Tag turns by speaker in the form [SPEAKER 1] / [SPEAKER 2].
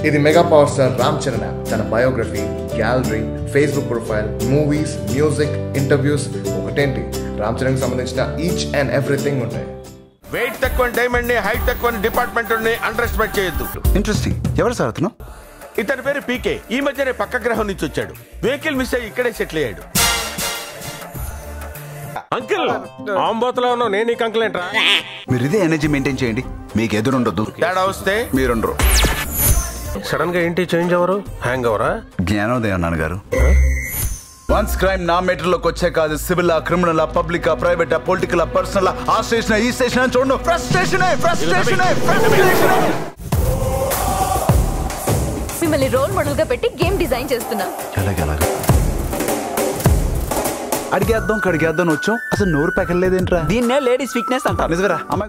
[SPEAKER 1] ఇది mega power star Ram Charan app తన biography gallery Facebook profile movies music interviews ఒకటేంటి రామ్ చరణ్ సంబంధించిన ఈచ్ అండ్ ఎవ్రీథింగ్ ఉంటాయి
[SPEAKER 2] వెయిట్ తక్కువ డైమండ్ ని హైట్ తక్కువ డిపార్ట్మెంట్ ని అండర్ ఎస్టిమేట్ చేయొద్దు
[SPEAKER 3] ఇంట్రెస్టింగ్ ఎవరు సార్ అతను
[SPEAKER 2] ఇతని పేరు పీకే ఈ మధ్యనే పక్క గ్రహం నుంచి వచ్చాడు వెహికల్ మిస్ అయ్యి ఇక్కడే సెటిల్ అయ్యాడు
[SPEAKER 4] అంకిల్ ఆంబోతులో ఉన్నావు నేను నీకు అంకిల్ ఏంట్రా
[SPEAKER 3] మీరు ఇదే ఎనర్జీ మెయింటైన్ చేయండి మీకు ఎదురుండొద్దు
[SPEAKER 2] తేడా వస్తే
[SPEAKER 3] మీరుండరు
[SPEAKER 4] సడన్ గా ఏంటి చేంజ్ అవరు హ్యాంగ్ అవరా
[SPEAKER 3] జ్ఞానోదయం నాన్నగారు వన్స్ క్రైమ్ నా మెటీరియల్లోకి వచ్చే కాదు civil criminal public private political personal ఆ స్టేషన్ ఈ స్టేషన్ అని చూడండి ఫ్రస్ట్రేషన్ ఫ్రస్ట్రేషన్ ఫ్రస్ట్రేషన్
[SPEAKER 5] మిమ్మల్ని రోల్ మోడల్ గా పెట్టి గేమ్ డిజైన్ చేస్తున్నా
[SPEAKER 3] ఎలాగ ఎలాగ అడిగేద్దాం కడిగేద్దాం వచ్చాం అసలు నోరు పెకలేదేంట్రా
[SPEAKER 6] దీన్నే లేడీస్ వీక్నెస్ అంటారు
[SPEAKER 3] నిజమేరా అమ్మాయి